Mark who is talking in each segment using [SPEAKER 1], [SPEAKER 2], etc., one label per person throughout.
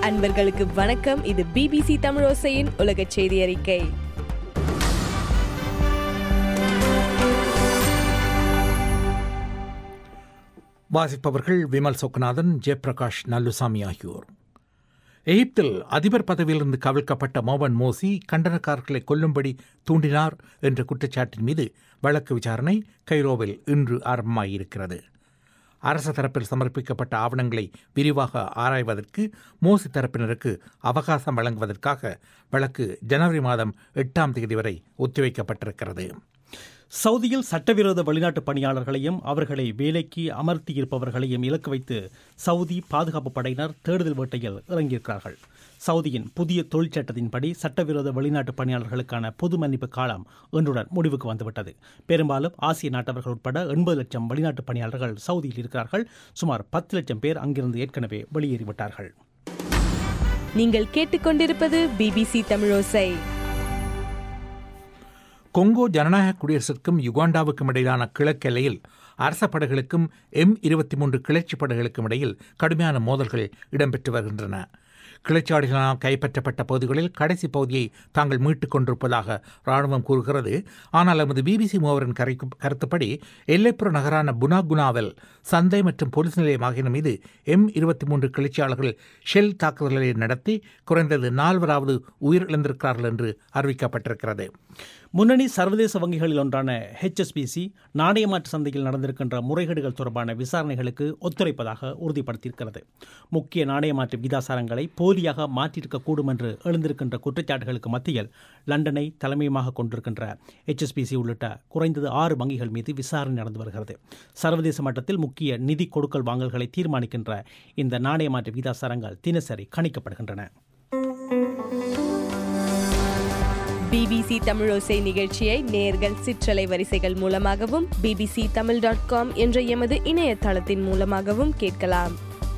[SPEAKER 1] அன்பர்களுக்கு வணக்கம் இது பிபிசி தமிழோசையின் உலக செய்தி அறிக்கை
[SPEAKER 2] வாசிப்பவர்கள் விமல் சொக்கநாதன் ஜெயபிரகாஷ் நல்லுசாமி ஆகியோர் எகிப்தில் அதிபர் பதவியிலிருந்து கவிழ்க்கப்பட்ட மோவன் மோசி கண்டனக்காரர்களை கொல்லும்படி தூண்டினார் என்ற குற்றச்சாட்டின் மீது வழக்கு விசாரணை கைரோவில் இன்று ஆரம்பமாகியிருக்கிறது அரசு தரப்பில் சமர்ப்பிக்கப்பட்ட ஆவணங்களை விரிவாக ஆராய்வதற்கு மோசி தரப்பினருக்கு அவகாசம் வழங்குவதற்காக வழக்கு ஜனவரி மாதம் எட்டாம் தேதி வரை ஒத்திவைக்கப்பட்டிருக்கிறது
[SPEAKER 3] சவுதியில் சட்டவிரோத வெளிநாட்டு பணியாளர்களையும் அவர்களை வேலைக்கு அமர்த்தியிருப்பவர்களையும் இலக்கு வைத்து சவுதி பாதுகாப்பு படையினர் தேடுதல் வேட்டையில் இறங்கியிருக்கிறார்கள் சவுதியின் புதிய தொழிற்சட்டத்தின்படி சட்டவிரோத வெளிநாட்டு பணியாளர்களுக்கான பொது மன்னிப்பு காலம் இன்றுடன் முடிவுக்கு வந்துவிட்டது பெரும்பாலும் ஆசிய நாட்டவர்கள் உட்பட எண்பது லட்சம் வெளிநாட்டு பணியாளர்கள் சவுதியில் இருக்கிறார்கள் சுமார் பத்து லட்சம் பேர் அங்கிருந்து ஏற்கனவே வெளியேறிவிட்டார்கள்
[SPEAKER 1] நீங்கள் கேட்டுக்கொண்டிருப்பது பிபிசி தமிழோசை
[SPEAKER 2] கொங்கோ ஜனநாயக குடியரசுக்கும் யுகாண்டாவுக்கும் இடையிலான கிழக்கெல்லையில் அரச படைகளுக்கும் எம் இருபத்தி மூன்று கிளர்ச்சி படைகளுக்கும் இடையில் கடுமையான மோதல்கள் இடம்பெற்று வருகின்றன கிளர்ச்சியாளிகளால் கைப்பற்றப்பட்ட பகுதிகளில் கடைசி பகுதியை தாங்கள் மீட்டுக் கொண்டிருப்பதாக ராணுவம் கூறுகிறது ஆனால் நமது பிபிசி மூவரின் கரைக்கு கருத்துப்படி எல்லைப்புற நகரான புனாகுனாவில் சந்தை மற்றும் போலீஸ் நிலையம் ஆகியன மீது எம் இருபத்தி மூன்று கிளர்ச்சியாளர்கள் ஷெல் தாக்குதல்களை நடத்தி குறைந்தது நால்வராவது உயிரிழந்திருக்கிறார்கள் என்று அறிவிக்கப்பட்டிருக்கிறது
[SPEAKER 3] முன்னணி சர்வதேச வங்கிகளில் ஒன்றான ஹெச்எஸ்பிசி நாணய மாற்று சந்தையில் நடந்திருக்கின்ற முறைகேடுகள் தொடர்பான விசாரணைகளுக்கு ஒத்துழைப்பதாக உறுதிப்படுத்தியிருக்கிறது முக்கிய நாணய மாற்று விகிதாசாரங்களை போலியாக மாற்றியிருக்கக்கூடும் என்று எழுந்திருக்கின்ற குற்றச்சாட்டுகளுக்கு மத்தியில் லண்டனை தலைமையமாக கொண்டிருக்கின்ற ஹெச்எஸ்பிசி உள்ளிட்ட குறைந்தது ஆறு வங்கிகள் மீது விசாரணை நடந்து வருகிறது சர்வதேச மட்டத்தில் முக்கிய நிதி கொடுக்கல் வாங்கல்களை தீர்மானிக்கின்ற இந்த நாணய மாற்று விகிதாசாரங்கள் தினசரி கணிக்கப்படுகின்றன
[SPEAKER 1] பிபிசி தமிழோசை நிகழ்ச்சியை நேர்கள் சிற்றலை வரிசைகள் மூலமாகவும் பிபிசி தமிழ் டாட் காம் என்ற எமது இணையதளத்தின் மூலமாகவும் கேட்கலாம்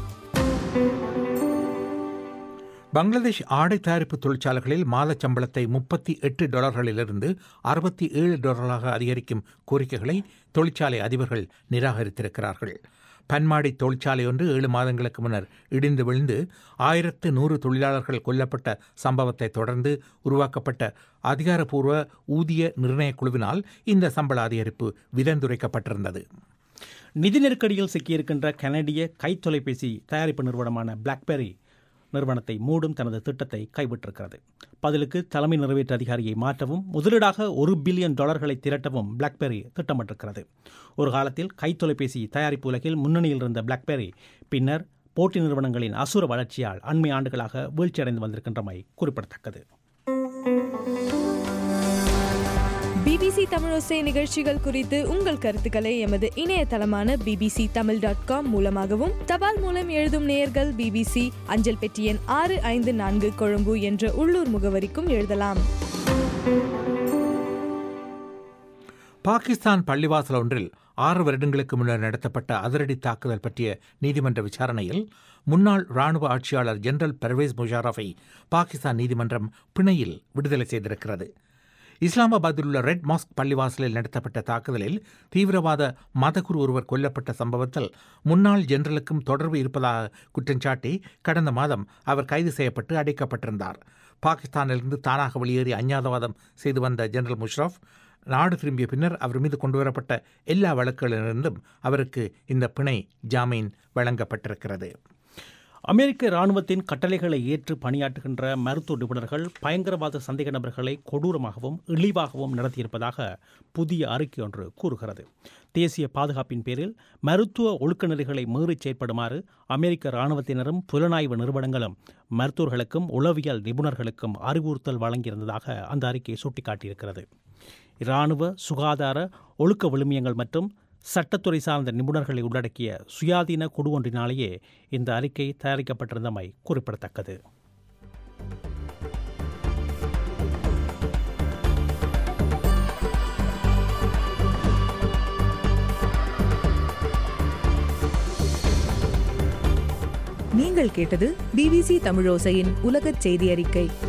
[SPEAKER 2] பங்களாதேஷ் ஆடை தயாரிப்பு தொழிற்சாலைகளில் மாதச் சம்பளத்தை முப்பத்தி எட்டு டாலர்களிலிருந்து அறுபத்தி ஏழு டாலர்களாக அதிகரிக்கும் கோரிக்கைகளை தொழிற்சாலை அதிபர்கள் நிராகரித்திருக்கிறார்கள் பன்மாடி தொழிற்சாலை ஒன்று ஏழு மாதங்களுக்கு முன்னர் இடிந்து விழுந்து ஆயிரத்து நூறு தொழிலாளர்கள் கொல்லப்பட்ட சம்பவத்தை தொடர்ந்து உருவாக்கப்பட்ட அதிகாரப்பூர்வ ஊதிய நிர்ணய குழுவினால் இந்த சம்பள அதிகரிப்பு விலந்துரைக்கப்பட்டிருந்தது
[SPEAKER 3] நிதி நெருக்கடியில் சிக்கியிருக்கின்ற கனடிய கைத்தொலைபேசி தயாரிப்பு நிறுவனமான பிளாக்பெர்ரி நிறுவனத்தை மூடும் தனது திட்டத்தை கைவிட்டிருக்கிறது பதிலுக்கு தலைமை நிறைவேற்று அதிகாரியை மாற்றவும் முதலீடாக ஒரு பில்லியன் டாலர்களை திரட்டவும் பிளாக்பெர்ரி திட்டமிட்டிருக்கிறது ஒரு காலத்தில் கைத்தொலைபேசி தயாரிப்பு உலகில் முன்னணியில் இருந்த பிளாக்பெர்ரி பின்னர் போட்டி நிறுவனங்களின் அசுர வளர்ச்சியால் அண்மை ஆண்டுகளாக வீழ்ச்சியடைந்து வந்திருக்கின்றமை குறிப்பிடத்தக்கது
[SPEAKER 1] பிபிசி தமிழோசை நிகழ்ச்சிகள் குறித்து உங்கள் கருத்துக்களை எமது இணையதளமான பிபிசி தமிழ் டாட் காம் மூலமாகவும் தபால் மூலம் எழுதும் நேயர்கள் பிபிசி அஞ்சல் பெட்டி எண் ஆறு ஐந்து நான்கு கொழும்பு என்ற உள்ளூர் முகவரிக்கும் எழுதலாம்
[SPEAKER 2] பாகிஸ்தான் பள்ளிவாசல் ஒன்றில் ஆறு வருடங்களுக்கு முன்னர் நடத்தப்பட்ட அதிரடி தாக்குதல் பற்றிய நீதிமன்ற விசாரணையில் முன்னாள் ராணுவ ஆட்சியாளர் ஜெனரல் பர்வேஸ் முஷாரஃபை பாகிஸ்தான் நீதிமன்றம் பிணையில் விடுதலை செய்திருக்கிறது இஸ்லாமாபாத்தில் உள்ள ரெட் மாஸ்க் பள்ளிவாசலில் நடத்தப்பட்ட தாக்குதலில் தீவிரவாத மதகுரு ஒருவர் கொல்லப்பட்ட சம்பவத்தில் முன்னாள் ஜெனரலுக்கும் தொடர்பு இருப்பதாக குற்றஞ்சாட்டி கடந்த மாதம் அவர் கைது செய்யப்பட்டு அடைக்கப்பட்டிருந்தார் பாகிஸ்தானிலிருந்து தானாக வெளியேறி அஞ்ஞாதவாதம் செய்து வந்த ஜெனரல் முஷ்ரஃப் நாடு திரும்பிய பின்னர் அவர் மீது கொண்டுவரப்பட்ட எல்லா வழக்குகளிலிருந்தும் அவருக்கு இந்த பிணை ஜாமீன் வழங்கப்பட்டிருக்கிறது
[SPEAKER 3] அமெரிக்க இராணுவத்தின் கட்டளைகளை ஏற்று பணியாற்றுகின்ற மருத்துவ நிபுணர்கள் பயங்கரவாத சந்தேக நபர்களை கொடூரமாகவும் இழிவாகவும் நடத்தியிருப்பதாக புதிய அறிக்கை ஒன்று கூறுகிறது தேசிய பாதுகாப்பின் பேரில் மருத்துவ ஒழுக்க நெறிகளை மீறிச் செயற்படுமாறு அமெரிக்க இராணுவத்தினரும் புலனாய்வு நிறுவனங்களும் மருத்துவர்களுக்கும் உளவியல் நிபுணர்களுக்கும் அறிவுறுத்தல் வழங்கியிருந்ததாக அந்த அறிக்கை சுட்டிக்காட்டியிருக்கிறது இராணுவ சுகாதார ஒழுக்க விழுமியங்கள் மற்றும் சட்டத்துறை சார்ந்த நிபுணர்களை உள்ளடக்கிய சுயாதீன குழு ஒன்றினாலேயே இந்த அறிக்கை தயாரிக்கப்பட்டிருந்தமை குறிப்பிடத்தக்கது
[SPEAKER 4] நீங்கள் கேட்டது பிபிசி தமிழோசையின் உலகச் செய்தி அறிக்கை